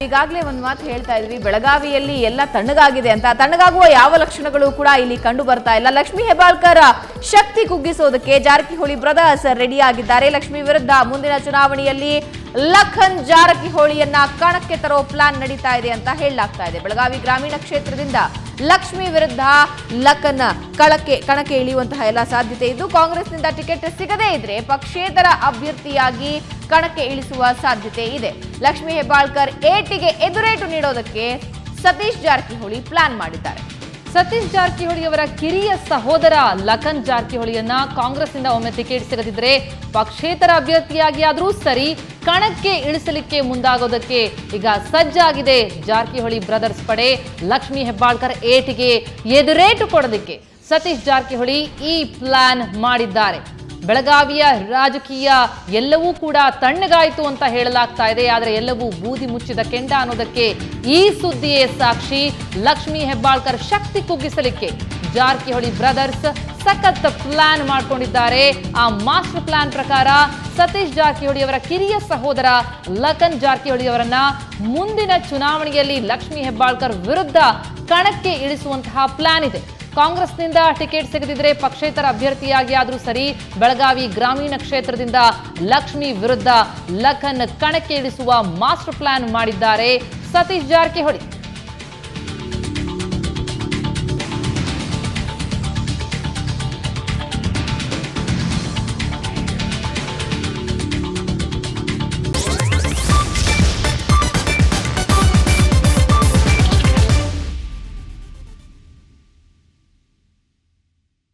ಈಗಾಗಲೇ ಒಂದು ಮಾತು ಹೇಳ್ತಾ ಇದ್ವಿ ಬೆಳಗಾವಿಯಲ್ಲಿ ಎಲ್ಲ ತಣ್ಣಗಾಗಿದೆ ಅಂತ ತಣ್ಣಗಾಗುವ ಯಾವ ಲಕ್ಷಣಗಳು ಕೂಡ ಇಲ್ಲಿ ಕಂಡು ಬರ್ತಾ ಇಲ್ಲ ಲಕ್ಷ್ಮೀ ಹೆಬ್ಬಾಳ್ಕರ್ ಶಕ್ತಿ ಕುಗ್ಗಿಸೋದಕ್ಕೆ ಜಾರಕಿಹೊಳಿ ಬ್ರದರ್ಸ್ ರೆಡಿ ಆಗಿದ್ದಾರೆ ಲಕ್ಷ್ಮಿ ವಿರುದ್ಧ ಮುಂದಿನ ಚುನಾವಣೆಯಲ್ಲಿ ಲಖನ್ ಜಾರಕಿಹೊಳಿಯನ್ನ ಕಣಕ್ಕೆ ತರೋ ಪ್ಲಾನ್ ನಡೀತಾ ಇದೆ ಅಂತ ಹೇಳಲಾಗ್ತಾ ಇದೆ ಬೆಳಗಾವಿ ಗ್ರಾಮೀಣ ಕ್ಷೇತ್ರದಿಂದ ಲಕ್ಷ್ಮಿ ವಿರುದ್ಧ ಲಖನ್ ಕಳಕ್ಕೆ ಕಣಕ್ಕೆ ಇಳಿಯುವಂತಹ ಎಲ್ಲ ಸಾಧ್ಯತೆ ಇದ್ದು ಕಾಂಗ್ರೆಸ್ನಿಂದ ಟಿಕೆಟ್ ಸಿಗದೇ ಇದ್ರೆ ಪಕ್ಷೇತರ ಅಭ್ಯರ್ಥಿಯಾಗಿ ಕಣಕ್ಕೆ ಇಳಿಸುವ ಸಾಧ್ಯತೆ ಇದೆ ಲಕ್ಷ್ಮಿ ಹೆಬ್ಬಾಳ್ಕರ್ ಏಟಿಗೆ ಎದುರೇಟು ನೀಡೋದಕ್ಕೆ ಸತೀಶ್ ಜಾರಕಿಹೊಳಿ ಪ್ಲಾನ್ ಮಾಡಿದ್ದಾರೆ ಸತೀಶ್ ಜಾರಕಿಹೊಳಿ ಅವರ ಕಿರಿಯ ಸಹೋದರ ಲಖನ್ ಜಾರಕಿಹೊಳಿಯನ್ನ ಕಾಂಗ್ರೆಸ್ನಿಂದ ಒಮ್ಮೆ ಟಿಕೆಟ್ ಸಿಗದಿದ್ರೆ ಪಕ್ಷೇತರ ಅಭ್ಯರ್ಥಿಯಾಗಿ ಆದ್ರೂ ಸರಿ ಕಣಕ್ಕೆ ಇಳಿಸಲಿಕ್ಕೆ ಮುಂದಾಗೋದಕ್ಕೆ ಈಗ ಸಜ್ಜಾಗಿದೆ ಜಾರಕಿಹೊಳಿ ಬ್ರದರ್ಸ್ ಪಡೆ ಲಕ್ಷ್ಮಿ ಹೆಬ್ಬಾಳ್ಕರ್ ಏಟಿಗೆ ಎದುರೇಟು ಕೊಡೋದಕ್ಕೆ ಸತೀಶ್ ಜಾರಕಿಹೊಳಿ ಈ ಪ್ಲಾನ್ ಮಾಡಿದ್ದಾರೆ ಬೆಳಗಾವಿಯ ರಾಜಕೀಯ ಎಲ್ಲವೂ ಕೂಡ ತಣ್ಣಗಾಯಿತು ಅಂತ ಹೇಳಲಾಗ್ತಾ ಇದೆ ಆದರೆ ಎಲ್ಲವೂ ಬೂದಿ ಮುಚ್ಚಿದ ಕೆಂಡ ಅನ್ನೋದಕ್ಕೆ ಈ ಸುದ್ದಿಯೇ ಸಾಕ್ಷಿ ಲಕ್ಷ್ಮಿ ಹೆಬ್ಬಾಳ್ಕರ್ ಶಕ್ತಿ ಕುಗ್ಗಿಸಲಿಕ್ಕೆ ಜಾರಕಿಹೊಳಿ ಬ್ರದರ್ಸ್ ಸಖತ್ ಪ್ಲಾನ್ ಮಾಡ್ಕೊಂಡಿದ್ದಾರೆ ಆ ಮಾಸ್ಟರ್ ಪ್ಲಾನ್ ಪ್ರಕಾರ ಸತೀಶ್ ಜಾರಕಿಹೊಳಿ ಅವರ ಕಿರಿಯ ಸಹೋದರ ಲಖನ್ ಜಾರಕಿಹೊಳಿ ಅವರನ್ನ ಮುಂದಿನ ಚುನಾವಣೆಯಲ್ಲಿ ಲಕ್ಷ್ಮಿ ಹೆಬ್ಬಾಳ್ಕರ್ ವಿರುದ್ಧ ಕಣಕ್ಕೆ ಇಳಿಸುವಂತಹ ಪ್ಲಾನ್ ಇದೆ ಕಾಂಗ್ರೆಸ್ನಿಂದ ಟಿಕೆಟ್ ಸಿಗದಿದ್ರೆ ಪಕ್ಷೇತರ ಅಭ್ಯರ್ಥಿಯಾಗಿ ಆದ್ರೂ ಸರಿ ಬೆಳಗಾವಿ ಗ್ರಾಮೀಣ ಕ್ಷೇತ್ರದಿಂದ ಲಕ್ಷ್ಮಿ ವಿರುದ್ಧ ಲಖನ್ ಕಣಕ್ಕೆ ಇಳಿಸುವ ಮಾಸ್ಟರ್ ಪ್ಲಾನ್ ಮಾಡಿದ್ದಾರೆ ಸತೀಶ್ ಜಾರಕಿಹೊಳಿ